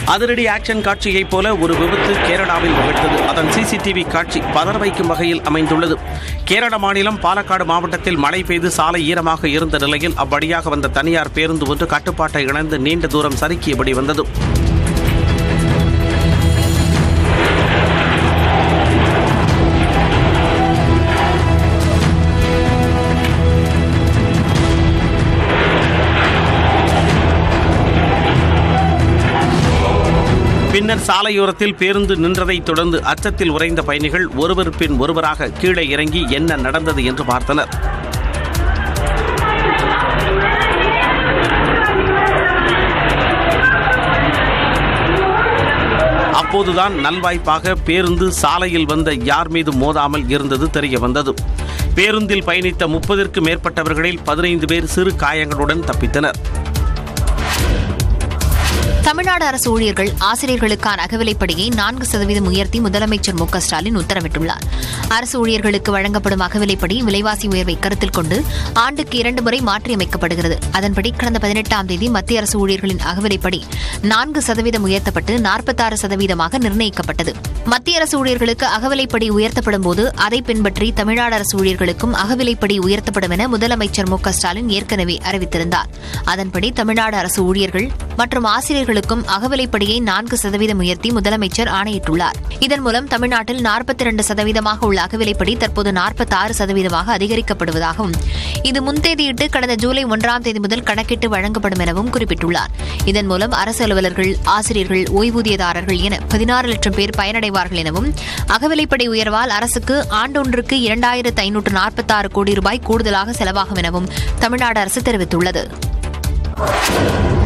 அதிரடி ஆக்ஷன் காட்சியைப் போல ஒரு விபத்து கேரளாவில் நிகழ்ந்தது அதன் சிசிடிவி காட்சி பதற வைக்கும் வகையில் அமைந்துள்ளது கேரள மாநிலம் பாலக்காடு மாவட்டத்தில் மழை பெய்து சாலை ஈரமாக இருந்த நிலையில் அவ்வழியாக வந்த தனியார் பேருந்து ஒன்று கட்டுப்பாட்டை இழந்து நீண்ட தூரம் சறுக்கியபடி வந்தது பின்னர் சாலையோரத்தில் பேருந்து நின்றதைத் தொடர்ந்து அச்சத்தில் உறைந்த பயணிகள் ஒருவர் பின் ஒருவராக கீழே இறங்கி என்ன நடந்தது என்று பார்த்தனர் அப்போதுதான் நல்வாய்ப்பாக பேருந்து சாலையில் வந்த யார் மீது மோதாமல் இருந்தது தெரிய வந்தது பேருந்தில் பயணித்த முப்பதிற்கு மேற்பட்டவர்களில் பதினைந்து பேர் சிறு காயங்களுடன் தப்பித்தனர் தமிழ்நாடு அரசு ஊழியர்கள் ஆசிரியர்களுக்கான அகவிலைப்படியை நான்கு சதவீதம் உயர்த்தி முதலமைச்சர் மு க ஸ்டாலின் உத்தரவிட்டுள்ளார் அரசு ஊழியர்களுக்கு வழங்கப்படும் அகவிலைப்படி விலைவாசி உயர்வை கருத்தில் கொண்டு ஆண்டுக்கு இரண்டு முறை மாற்றியமைக்கப்படுகிறது அதன்படி கடந்த பதினெட்டாம் தேதி மத்திய அரசு ஊழியர்களின் அகவிலைப்படி நான்கு சதவீதம் உயர்த்தப்பட்டு நாற்பத்தாறு சதவீதமாக நிர்ணயிக்கப்பட்டது மத்திய அரசு ஊழியர்களுக்கு அகவிலைப்படி உயர்த்தப்படும் போது அதை பின்பற்றி தமிழ்நாடு அரசு ஊழியர்களுக்கும் அகவிலைப்படி உயர்த்தப்படும் என முதலமைச்சர் மு க ஸ்டாலின் ஏற்கனவே அறிவித்திருந்தார் அதன்படி தமிழ்நாடு அரசு ஊழியர்கள் மற்றும் ஆசிரியர்களுக்கும் அகவிலைப்படியை நான்கு சதவீதம் உயர்த்தி முதலமைச்சர் ஆணையிட்டுள்ளார் இதன் மூலம் தமிழ்நாட்டில் நாற்பத்தி இரண்டு சதவீதமாக உள்ள அகவிலைப்படி தற்போது நாற்பத்தி ஆறு சதவீதமாக அதிகரிக்கப்படுவதாகவும் இது முன்தேதியிட்டு கடந்த ஜூலை ஒன்றாம் தேதி முதல் கணக்கிட்டு வழங்கப்படும் எனவும் குறிப்பிட்டுள்ளார் இதன் மூலம் அரசு அலுவலர்கள் ஆசிரியர்கள் ஓய்வூதியதாரர்கள் என பதினாறு லட்சம் பேர் பயனடைவார்கள் எனவும் அகவிலைப்படி உயர்வால் அரசுக்கு ஆண்டொன்றுக்கு இரண்டாயிரத்து ஐநூற்று நாற்பத்தாறு கோடி ரூபாய் கூடுதலாக செலவாகும் எனவும் தமிழ்நாடு அரசு தெரிவித்துள்ளது